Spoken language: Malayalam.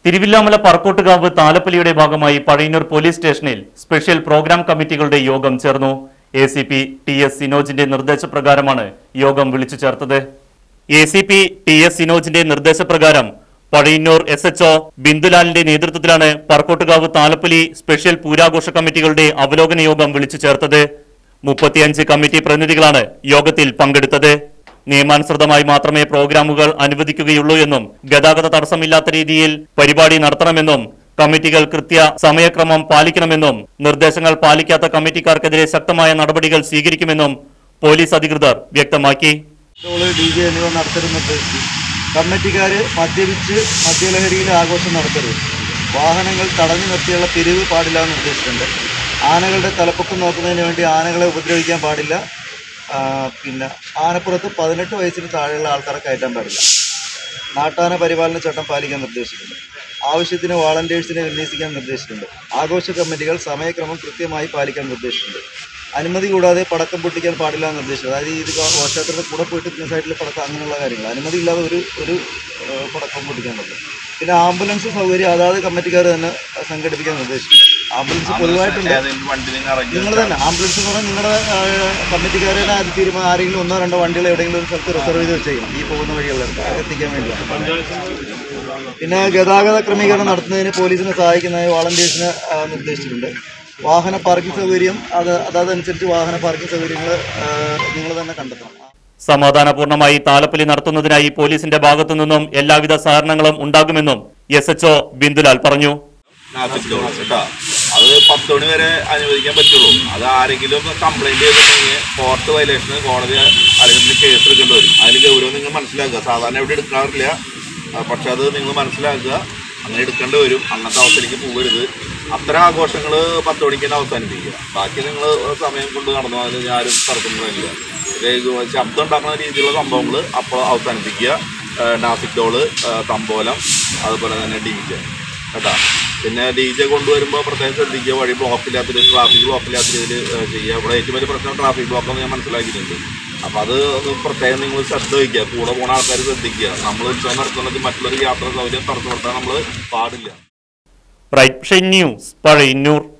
തിരുവില്ലാമല പറക്കോട്ടുകാവ് താലപ്പലിയുടെ ഭാഗമായി പഴയന്നൂർ പോലീസ് സ്റ്റേഷനിൽ സ്പെഷ്യൽ പ്രോഗ്രാം കമ്മിറ്റികളുടെ യോഗം ചേർന്നു A C P T S സിനോജിന്റെ നിർദ്ദേശപ്രകാരമാണ് യോഗം വിളിച്ചു ചേർത്തത് A C P T S സിനോജിന്റെ നിർദ്ദേശപ്രകാരം പഴയന്നൂർ എസ് എച്ച് ഒ ബിന്ദുലാലിന്റെ നേതൃത്വത്തിലാണ് പറക്കോട്ടുകാവ് താലപ്പലി സ്പെഷ്യൽ പൂരാഘോഷ കമ്മിറ്റികളുടെ അവലോകന യോഗം വിളിച്ചു ചേർത്തത് മുപ്പത്തിയഞ്ച് കമ്മിറ്റി പ്രതിനിധികളാണ് യോഗത്തിൽ പങ്കെടുത്തത് നിയമാനുസൃതമായി മാത്രമേ പ്രോഗ്രാമുകൾ അനുവദിക്കുകയുള്ളൂ എന്നും ഗതാഗത തടസ്സമില്ലാത്ത രീതിയിൽ പരിപാടി നടത്തണമെന്നും കമ്മിറ്റികൾ കൃത്യ സമയക്രമം പാലിക്കണമെന്നും നിർദ്ദേശങ്ങൾ പാലിക്കാത്ത കമ്മിറ്റിക്കാർക്കെതിരെ ശക്തമായ നടപടികൾ സ്വീകരിക്കുമെന്നും പോലീസ് അധികൃതർ വ്യക്തമാക്കി ടോള് ഡി ജെ എന്നിവ നടത്തരുന്നത് കമ്മിറ്റിക്കാർ മദ്യപിച്ച് മദ്യലഹരിയിൽ ആഘോഷം നടത്തരുത് വാഹനങ്ങൾ തടഞ്ഞു നിർത്തിയുള്ള പിരിവ് പാടില്ല എന്ന് നിർദ്ദേശിച്ചിട്ടുണ്ട് ആനകളുടെ തലപ്പൊക്കം നോക്കുന്നതിന് വേണ്ടി ആനകളെ ഉപദ്രവിക്കാൻ പാടില്ല ആ, പിന്നെ ആനപ്പുറത്ത് പതിനെട്ട് വയസ്സിന് താഴെയുള്ള ആൾക്കാരെ കയറ്റാൻ പാടില്ല നാട്ടാന പരിപാലന ചട്ടം പാലിക്കാൻ നിർദ്ദേശിച്ചിട്ടുണ്ട് ആവശ്യത്തിന് വാളണ്ടിയേഴ്സിനെ വിന്യസിക്കാൻ നിർദ്ദേശിച്ചിട്ടുണ്ട് ആഘോഷ കമ്മിറ്റികൾ സമയക്രമം കൃത്യമായി പാലിക്കാൻ നിർദ്ദേശിച്ചിട്ടുണ്ട് അനുമതി കൂടാതെ പടക്കം പൊട്ടിക്കാൻ പാടില്ല എന്ന് നിർദ്ദേശിച്ചു അതായത് ഇത് ഘോഷയാത്രയുടെ കൂടെ പോയിട്ട് പിന്നെ സൈഡിൽ പടക്കം അങ്ങനെയുള്ള കാര്യങ്ങൾ അനുമതി ഇല്ലാതെ ഒരു ഒരു ഏഹ്, പടക്കം പൊട്ടിക്കാൻ പറ്റും പിന്നെ ആംബുലൻസ് സൗകര്യം അതാത് കമ്മിറ്റിക്കാർ തന്നെ സംഘടിപ്പിക്കാൻ നിർദ്ദേശിച്ചിട്ടുണ്ട് ആംബുലൻസ് പൊതുവായിട്ടുണ്ട് വണ്ടി നിങ്ങൾ ഇറങ്ങി നിങ്ങൾ തന്നെ ആംബുലൻസ് എന്ന് പറഞ്ഞാൽ നിങ്ങളുടെ കമ്മിറ്റിക്കാരെ തന്നെ അത് തീരുമാനം ആരെങ്കിലും ഒന്നോ രണ്ടോ വണ്ടികൾ എവിടെയെങ്കിലും ഒരു സ്ഥലത്ത് റിസർവ് ചെയ്ത് വെച്ചേക്കണം ഈ പോകുന്ന വഴികളിലൊക്കെ എത്തിക്കാൻ വേണ്ടിയാണ് പിന്നെ ഗതാഗത ക്രമീകരണം നടത്തുന്നതിന് പോലീസിനെ സഹായിക്കുന്നതായി വാളണ്ടിയേഴ്സിനെ ആ, നിർദ്ദേശിച്ചിട്ടുണ്ട് വാഹന പാർക്കിംഗ് സൗകര്യം അത് അതനുസരിച്ച് വാഹന പാർക്കിംഗ് സൗകര്യങ്ങൾ നിങ്ങൾ തന്നെ കണ്ടെത്തണം സമാധാനപൂർണമായി താലപ്പലി നടത്തുന്നതിനായി പോലീസിന്റെ ഭാഗത്തു നിന്നും എല്ലാവിധ സഹകരണങ്ങളും ഉണ്ടാകുമെന്നും എസ് എച്ച് ഒ ബിന്ദുലാൽ പറഞ്ഞു നാസിക്കോളൂ കേട്ടോ അത് പത്ത് മണി വരെ അനുവദിക്കാൻ പറ്റുള്ളൂ അത് ആരെങ്കിലും കംപ്ലൈന്റ് ചെയ്തിട്ടുണ്ടെങ്കിൽ കോർട്ട് വയലേഷന് കോടതി അല്ലെങ്കിൽ കേസ് എടുക്കേണ്ടി വരും അതിൽ ഗൗരവം നിങ്ങൾ മനസ്സിലാക്കുക സാധാരണ എവിടെ എടുക്കാറില്ല ആ, പക്ഷെ അത് നിങ്ങൾ മനസ്സിലാക്കുക അങ്ങനെ എടുക്കേണ്ടി വരും അങ്ങനത്തെ അവസ്ഥയിലേക്ക് പോകരുത് അത്തരം ആഘോഷങ്ങൾ പത്ത് മണിക്ക് തന്നെ അവസാനിപ്പിക്കുക ബാക്കി നിങ്ങൾ സമയം കൊണ്ട് നടന്നു അതിന് ആരും തർക്കമില്ല ഇത് ശബ്ദം ഉണ്ടാക്കുന്ന രീതിയിലുള്ള സംഭവങ്ങൾ അപ്പോൾ അവസാനിപ്പിക്കുക ആ, നാസിക് ഡോള് ആ, തമ്പോലം അതുപോലെ തന്നെ ഡി ജെ കേട്ടോ പിന്നെ ഡി ജെ കൊണ്ടുവരുമ്പോൾ പ്രത്യേകം ശ്രദ്ധിക്കുക വഴി ബ്ലോക്കില്ലാത്ത ട്രാഫിക് ബ്ലോക്കില്ലാത്ത രീതിയിൽ ചെയ്യുക ഇവിടെ ഏറ്റവും വലിയ പ്രശ്നം ട്രാഫിക് ബ്ലോക്കാന്ന് ഞാൻ മനസ്സിലാക്കിയിട്ടുണ്ട് അപ്പോൾ അത് ഒന്ന് പ്രത്യേകം നിങ്ങൾ ശ്രദ്ധ വയ്ക്കുക കൂടെ പോണ ആൾക്കാർ ശ്രദ്ധിക്കുക നമ്മൾ ഉത്സവം നടത്തുന്നത് മറ്റുള്ളവർ യാത്രാ സൗകര്യം തടസ്സപ്പെടുത്താൻ നമ്മൾ പാടില്ല റൈറ്റ് ന്യൂസ് പഴയന്നൂർ